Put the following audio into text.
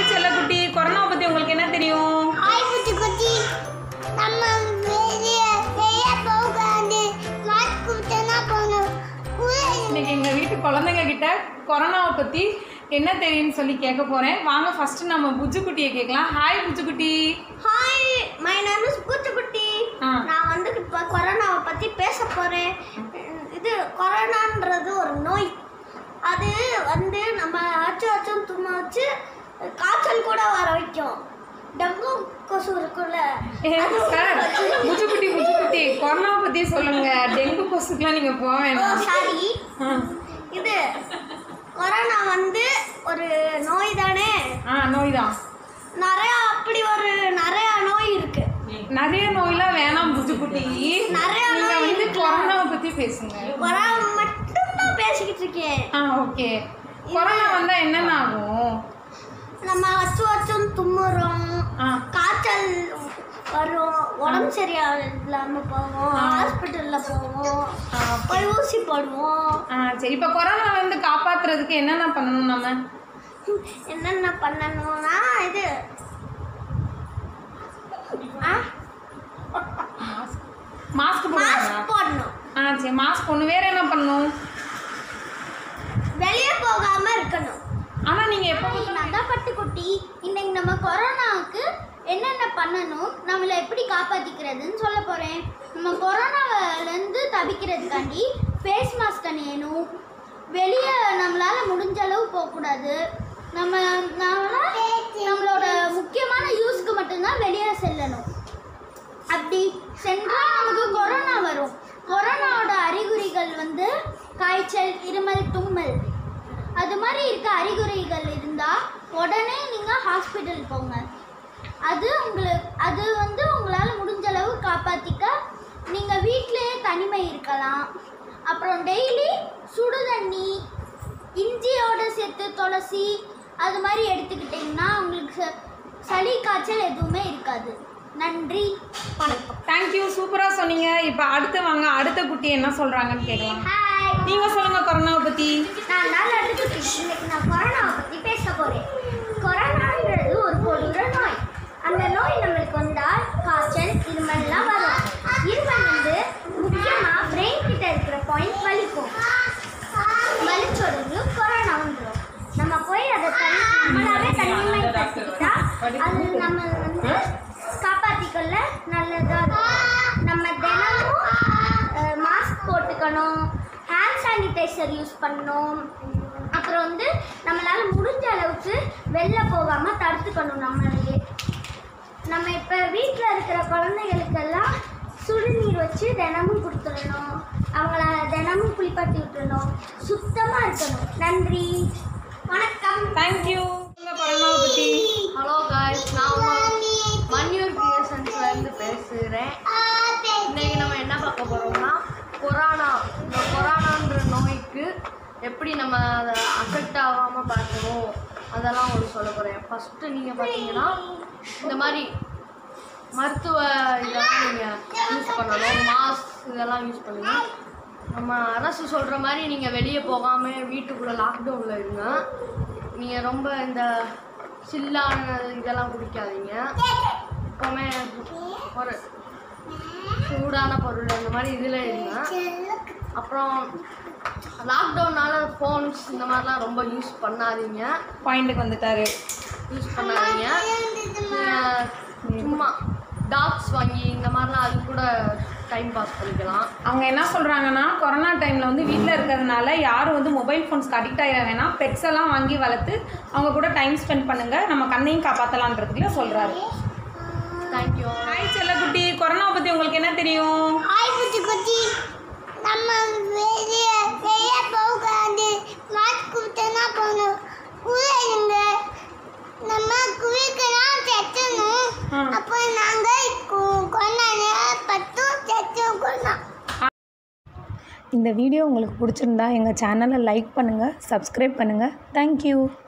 Hi செல்லக்குட்டி corona பத்தி உங்களுக்கு என்ன தெரியும் ஹாய் குட்டி குட்டி நம்ம வெளியே வெளியே போகாது மாஸ்க் கொடுத்தனா போகணும் கூட இன்னைக்கு எங்க வீட்டு குழந்தைங்க கிட்ட கொரோனாவை பத்தி என்ன தெரியும்னு சொல்லி கேட்க போறேன் வாங்க ஃபர்ஸ்ட் நம்ம புஜ்ஜுக்குட்டியை கேட்கலாம் hi Bujjukutty hi my name is Kutty ah. நான் வந்து இப்போ கொரோனாவை பற்றி பேச போகிறேன் இது கொரோனான்றது ஒரு நோய் அது வந்து நம்ம அச்சு அச்சும் தும்ம வச்சு காய்ச்சல் கூட வர வைக்கும் டெங்கு கொசு இருக்குல்ல ஏ, சார் புஜுக்குட்டி புஜுக்குட்டி கொரோனா பத்தி சொல்லுங்க டெங்கு கொசுக்குலாம் நீங்க போக ஓ வேணாம் சாரி ஆ. இது கொரோனா வந்து ஒரு நோய் தானே ஆ நோய் தான் நிறையா அப்படி ஒரு நிறையா நோய் இருக்கு நிறைய நோயெல்லாம் வேணாம் புஜுக்குட்டி நிறைய நீங்க நோய் வந்து இருக்குல்ல. கொரோனாவை பத்தி பேசுங்க கொரோனா மட்டும் தான் பேசிக்கிட்டு இருக்கேன் ஆ ஓகே கொரோனா வந்தா என்னென்ன ஆகும் நம்ம அச்சு அச்சும் தும்முறோம் ஆ காய்ச்சல் வரும் உடம்பு சரியா இல்லாம போவோம் ஆ. ஹாஸ்பிட்டல்ல போவோம் ஆ, போய் ஊசி போடுவோம் ஆ சரி இப்போ கொரோனால இருந்து காப்பாத்துறதுக்கு என்னென்ன பண்ணணும் நம்ம என்னென்ன பண்ணணும்னா இது ஆ மாஸ்க் போடுவாங்க மாஸ்க் போடணும் ஆ சரி மாஸ்க் ஒன்று வேற என்ன பண்ணணும் வெளியே போகாம இருக்கணும் ஆனா நீங்க எப்போ நான் தான் பட்டுக்குட்டி இன்னைக்கு நம்ம கொரோனாவுக்கு என்னென்ன பண்ணணும் நம்மளை எப்படி காப்பாற்றிக்கிறதுன்னு சொல்ல போகிறேன் நம்ம கொரோனாவிலேருந்து தவிக்கிறதுக்காண்டி ஃபேஸ் மாஸ்க் அணியணும் வெளியே நம்மளால் முடிஞ்ச அளவு போகக்கூடாது நம்ம நம்மளால் நம்மளோட முக்கியமான யூஸ்க்கு மட்டும்தான் வெளியே செல்லணும் அப்படி சென்றால் நமக்கு கொரோனா வரும் கொரோனாவோட அறிகுறிகள் வந்து காய்ச்சல் இருமல் தும்மல் அது மாதிரி இருக்க அறிகுறிகள் இருந்தால் உடனே நீங்கள் ஹாஸ்பிட்டல் போங்க அது உங்களுக்கு அது வந்து உங்களால் முடிஞ்ச அளவு காப்பாற்றிக்க நீங்கள் வீட்டிலேயே தனிமை இருக்கலாம் அப்புறம் டெய்லி சுடு தண்ணி இஞ்சியோட சேர்த்து துளசி அது மாதிரி எடுத்துக்கிட்டிங்கன்னா உங்களுக்கு ச- சளி காய்ச்சல் எதுவுமே இருக்காது நன்றி வணக்கம் தேங்க்யூ சூப்பரா சொன்னீங்க இப்போ அடுத்து வாங்க அடுத்த குட்டி என்ன சொல்றாங்கன்னு கேட்கலாம் ஹாய் நீங்க சொல்லுங்க கொரோனாவை பத்தி நான் நல்லா எடுத்துட்டு இன்னைக்கு நான் கொரோனாவை பற்றி பேச போகிறேன் கொரோனான்றது ஒரு கொடூர நோய் அந்த நோய் நம்மளுக்கு வந்தால் காய்ச்சல் இருமல்லாம் வரும் இருமல் வந்து முக்கியமாக பிரெயின் கிட்ட இருக்கிற பாயிண்ட் வலிக்கும் வலிச்சோடது கொரோனா வந்துடும் நம்ம போய் அதை தனி நம்மளாவே தனிமைப்படுத்திக்கிட்டா அது நம்ம வந்து காப்பாற்றிக்கொள்ள நல்லதாக இருக்கும் நம்ம தினமும் மாஸ்க் போட்டுக்கணும் ஹேண்ட் சானிடைசர் யூஸ் பண்ணணும் அப்புறம் வந்து நம்மளால் முடிஞ்ச அளவுக்கு வெளில போகாமல் தடுத்துக்கணும் நம்மளையே நம்ம இப்போ வீட்டில் இருக்கிற குழந்தைகளுக்கெல்லாம் சுடுநீர் வச்சு தினமும் கொடுத்துடணும் அவங்கள தினமும் குளிப்பாட்டி விட்டுறணும் சுத்தமாக இருக்கணும் நன்றி வணக்கம் தேங்க்யூ சொல்லுங்க கொரோனாவை பத்தி ஹலோ காய்ஸ் நான் உங்கள் மன்யூர் கிரியேஷன்ஸ்ல இருந்து பேசுகிறேன் இன்னைக்கு நம்ம என்ன பார்க்க போகிறோம்னா கொரோனா இந்த கொரோனான்ற நோய்க்கு எப்படி நம்ம அதை அஃபெக்ட் ஆகாமல் பார்க்கணும் அதெல்லாம் உங்களுக்கு சொல்ல போகிறேன் ஃபஸ்ட்டு நீங்கள் பார்த்தீங்கன்னா இந்த மாதிரி மருத்துவ இதெல்லாம் நீங்கள் யூஸ் பண்ணணும் மாஸ்க் இதெல்லாம் யூஸ் பண்ணுங்க நம்ம அரசு சொல்கிற மாதிரி நீங்கள் வெளியே போகாமல் வீட்டுக்குள்ளே லாக்டவுனில் இருங்க நீங்கள் ரொம்ப இந்த சில்லான இதெல்லாம் குடிக்காதீங்க எப்போவுமே ஒரு சூடான பொருள் அந்த மாதிரி இதில் இருங்க அப்புறம் லாக்டவுனால ஃபோன்ஸ் இந்த மாதிரிலாம் ரொம்ப யூஸ் பண்ணாதீங்க பாயிண்ட்டுக்கு வந்துட்டாரு யூஸ் பண்ணாதீங்க நீங்க சும்மா டாக்ஸ் வாங்கி இந்த மாதிரிலாம் அது கூட டைம் பாஸ் பண்ணிக்கலாம் அவங்க என்ன சொல்றாங்கன்னா கொரோனா டைம்ல வந்து வீட்டில் இருக்கிறதுனால யாரும் வந்து மொபைல் ஃபோன்ஸ்க்கு அடிக்ட் ஆகிட வேணாம் பெட்ஸ் எல்லாம் வாங்கி வளர்த்து அவங்க கூட டைம் ஸ்பெண்ட் பண்ணுங்க நம்ம கண்ணையும் காப்பாற்றலான்றதுல சொல்றாரு தேங்க்யூ ஹாய் செல்லக்குட்டி கொரோனாவை பத்தி உங்களுக்கு என்ன தெரியும் ஹாய் குட்டி குட்டி நம்ம வெளியே வெளியே போகாது மாஸ்க் கொடுத்தனா போகணும் கூட இருங்க நம்ம குளிக்கலாம் செத்தணும் ஆ. அப்போ நாங்கள் கொண்டாட பத்தும் செத்தும் கொண்டோம் இந்த வீடியோ உங்களுக்கு பிடிச்சிருந்தா எங்கள் சேனலை லைக் பண்ணுங்கள் சப்ஸ்கிரைப் பண்ணுங்கள் தேங்க்யூ